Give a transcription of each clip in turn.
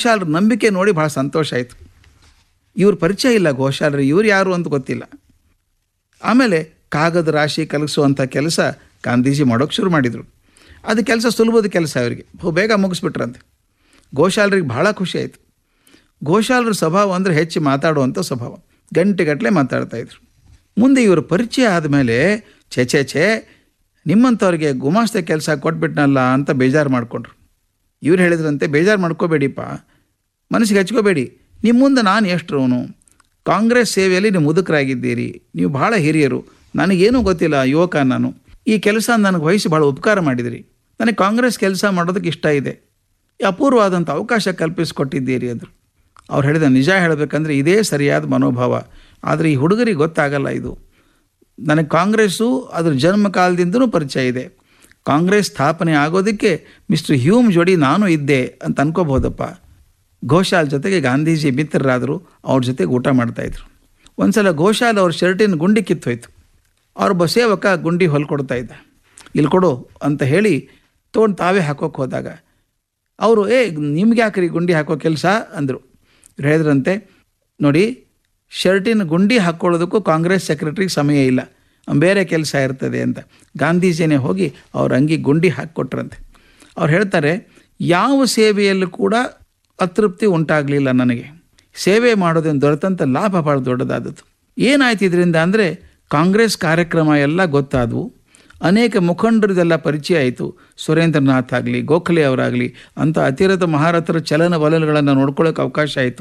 ಗೋಶಾಲರ ನಂಬಿಕೆ ನೋಡಿ ಭಾಳ ಸಂತೋಷ ಆಯಿತು ಇವ್ರ ಪರಿಚಯ ಇಲ್ಲ ಗೋಶಾಲರು ಇವ್ರು ಯಾರು ಅಂತ ಗೊತ್ತಿಲ್ಲ ಆಮೇಲೆ ಕಾಗದ ರಾಶಿ ಕಲಗಿಸುವಂಥ ಕೆಲಸ ಗಾಂಧೀಜಿ ಮಾಡೋಕ್ಕೆ ಶುರು ಮಾಡಿದರು ಅದು ಕೆಲಸ ಸುಲಭದ ಕೆಲಸ ಅವರಿಗೆ ಬಹು ಬೇಗ ಮುಗಿಸ್ಬಿಟ್ರಂತೆ ಗೋಶಾಲರಿಗೆ ಭಾಳ ಖುಷಿ ಆಯಿತು ಗೋಶಾಲರ ಸ್ವಭಾವ ಅಂದರೆ ಹೆಚ್ಚು ಮಾತಾಡುವಂಥ ಸ್ವಭಾವ ಗಂಟೆಗಟ್ಟಲೆ ಮಾತಾಡ್ತಾಯಿದ್ರು ಮುಂದೆ ಇವರು ಪರಿಚಯ ಆದಮೇಲೆ ಛೇ ಛೇ ಛೇ ನಿಮ್ಮಂಥವ್ರಿಗೆ ಗುಮಾಸ್ತೆ ಕೆಲಸ ಕೊಟ್ಬಿಟ್ನಲ್ಲ ಅಂತ ಬೇಜಾರು ಮಾಡಿಕೊಂಡ್ರು ಇವ್ರು ಹೇಳಿದ್ರಂತೆ ಬೇಜಾರು ಮಾಡ್ಕೋಬೇಡಿಪ್ಪ ಮನಸ್ಸಿಗೆ ಹಚ್ಕೋಬೇಡಿ ನಿಮ್ಮ ಮುಂದೆ ನಾನು ಎಷ್ಟರವನು ಕಾಂಗ್ರೆಸ್ ಸೇವೆಯಲ್ಲಿ ನೀವು ಮುದುಕರಾಗಿದ್ದೀರಿ ನೀವು ಭಾಳ ಹಿರಿಯರು ನನಗೇನೂ ಗೊತ್ತಿಲ್ಲ ಯುವಕ ನಾನು ಈ ಕೆಲಸ ನನಗೆ ವಹಿಸಿ ಭಾಳ ಉಪಕಾರ ಮಾಡಿದಿರಿ ನನಗೆ ಕಾಂಗ್ರೆಸ್ ಕೆಲಸ ಮಾಡೋದಕ್ಕೆ ಇಷ್ಟ ಇದೆ ಈ ಅಪೂರ್ವವಾದಂಥ ಅವಕಾಶ ಕಲ್ಪಿಸಿಕೊಟ್ಟಿದ್ದೀರಿ ಅಂದರು ಅವ್ರು ಹೇಳಿದ ನಿಜ ಹೇಳಬೇಕಂದ್ರೆ ಇದೇ ಸರಿಯಾದ ಮನೋಭಾವ ಆದರೆ ಈ ಹುಡುಗರಿಗೆ ಗೊತ್ತಾಗಲ್ಲ ಇದು ನನಗೆ ಕಾಂಗ್ರೆಸ್ಸು ಅದ್ರ ಜನ್ಮ ಕಾಲದಿಂದನೂ ಪರಿಚಯ ಇದೆ ಕಾಂಗ್ರೆಸ್ ಸ್ಥಾಪನೆ ಆಗೋದಕ್ಕೆ ಮಿಸ್ಟರ್ ಹ್ಯೂಮ್ ಜೋಡಿ ನಾನು ಇದ್ದೆ ಅಂತ ಅನ್ಕೋಬೋದಪ್ಪ ಘೋಷಾಲ್ ಜೊತೆಗೆ ಗಾಂಧೀಜಿ ಮಿತ್ರರಾದರು ಅವ್ರ ಜೊತೆಗೆ ಊಟ ಮಾಡ್ತಾಯಿದ್ರು ಒಂದ್ಸಲ ಘೋಷಾಲ್ ಅವ್ರ ಶರ್ಟಿನ ಗುಂಡಿ ಕಿತ್ತೋಯ್ತು ಅವ್ರ ಒಬ್ಬ ಸೇವಕ ಗುಂಡಿ ಹೊಲ್ಕೊಡ್ತಾ ಇದ್ದ ಇಲ್ಲಿ ಕೊಡು ಅಂತ ಹೇಳಿ ತೊಗೊಂಡು ತಾವೇ ಹಾಕೋಕೆ ಹೋದಾಗ ಅವರು ಏ ನಿಮ್ಗೆ ಯಾಕ್ರಿ ಗುಂಡಿ ಹಾಕೋ ಕೆಲಸ ಅಂದರು ಇವ್ರು ಹೇಳಿದ್ರಂತೆ ನೋಡಿ ಶರ್ಟಿನ ಗುಂಡಿ ಹಾಕ್ಕೊಳ್ಳೋದಕ್ಕೂ ಕಾಂಗ್ರೆಸ್ ಸೆಕ್ರೆಟ್ರಿಗೆ ಸಮಯ ಇಲ್ಲ ಬೇರೆ ಕೆಲಸ ಇರ್ತದೆ ಅಂತ ಗಾಂಧೀಜಿನೇ ಹೋಗಿ ಅವ್ರ ಅಂಗಿ ಗುಂಡಿ ಹಾಕಿಕೊಟ್ರಂತೆ ಅವ್ರು ಹೇಳ್ತಾರೆ ಯಾವ ಸೇವೆಯಲ್ಲೂ ಕೂಡ ಅತೃಪ್ತಿ ಉಂಟಾಗಲಿಲ್ಲ ನನಗೆ ಸೇವೆ ಮಾಡೋದ್ರಿಂದ ದೊರೆತಂಥ ಲಾಭ ಭಾಳ ದೊಡ್ಡದಾದದ್ದು ಏನಾಯ್ತು ಇದರಿಂದ ಅಂದರೆ ಕಾಂಗ್ರೆಸ್ ಕಾರ್ಯಕ್ರಮ ಎಲ್ಲ ಗೊತ್ತಾದವು ಅನೇಕ ಮುಖಂಡರದೆಲ್ಲ ಪರಿಚಯ ಆಯಿತು ಸುರೇಂದ್ರನಾಥ್ ಆಗಲಿ ಗೋಖಲೆ ಅವರಾಗಲಿ ಅಂಥ ಅತಿರಥ ಮಹಾರಥರ ಚಲನವಲನಗಳನ್ನು ನೋಡ್ಕೊಳ್ಳೋಕೆ ಅವಕಾಶ ಆಯಿತು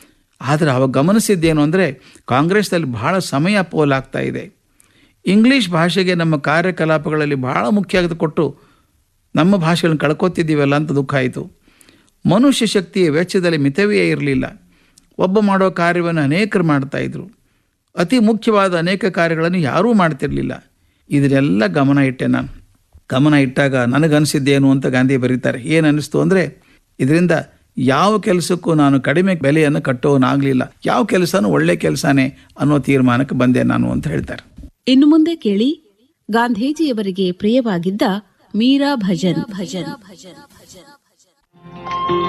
ಆದರೆ ಅವಾಗ ಗಮನಿಸಿದ್ದೇನು ಅಂದರೆ ಕಾಂಗ್ರೆಸ್ನಲ್ಲಿ ಬಹಳ ಸಮಯ ಪೋಲಾಗ್ತಾ ಇದೆ ಇಂಗ್ಲೀಷ್ ಭಾಷೆಗೆ ನಮ್ಮ ಕಾರ್ಯಕಲಾಪಗಳಲ್ಲಿ ಬಹಳ ಮುಖ್ಯ ಕೊಟ್ಟು ನಮ್ಮ ಭಾಷೆಗಳನ್ನು ಕಳ್ಕೊತಿದ್ದೀವಲ್ಲ ಅಂತ ದುಃಖ ಆಯಿತು ಮನುಷ್ಯ ಶಕ್ತಿಯ ವೆಚ್ಚದಲ್ಲಿ ಮಿತವೇ ಇರಲಿಲ್ಲ ಒಬ್ಬ ಮಾಡೋ ಕಾರ್ಯವನ್ನು ಅನೇಕರು ಮಾಡ್ತಾಯಿದ್ರು ಅತಿ ಮುಖ್ಯವಾದ ಅನೇಕ ಕಾರ್ಯಗಳನ್ನು ಯಾರೂ ಮಾಡ್ತಿರಲಿಲ್ಲ ಇದನ್ನೆಲ್ಲ ಗಮನ ಇಟ್ಟೆ ನಾನು ಗಮನ ಇಟ್ಟಾಗ ನನಗನ್ಸಿದ್ದೇನು ಅಂತ ಗಾಂಧಿ ಬರೀತಾರೆ ಏನು ಅನ್ನಿಸ್ತು ಅಂದರೆ ಇದರಿಂದ ಯಾವ ಕೆಲಸಕ್ಕೂ ನಾನು ಕಡಿಮೆ ಬೆಲೆಯನ್ನು ಕಟ್ಟೋನಾಗಲಿಲ್ಲ ಯಾವ ಕೆಲಸನೂ ಒಳ್ಳೆ ಕೆಲಸನೇ ಅನ್ನೋ ತೀರ್ಮಾನಕ್ಕೆ ಬಂದೆ ನಾನು ಅಂತ ಹೇಳ್ತಾರೆ ಇನ್ನು ಮುಂದೆ ಕೇಳಿ ಗಾಂಧೀಜಿಯವರಿಗೆ ಪ್ರಿಯವಾಗಿದ್ದ ಮೀರಾ ಭಜನ್ ಭಜನ್ ಭಜನ್ ಭಜನ್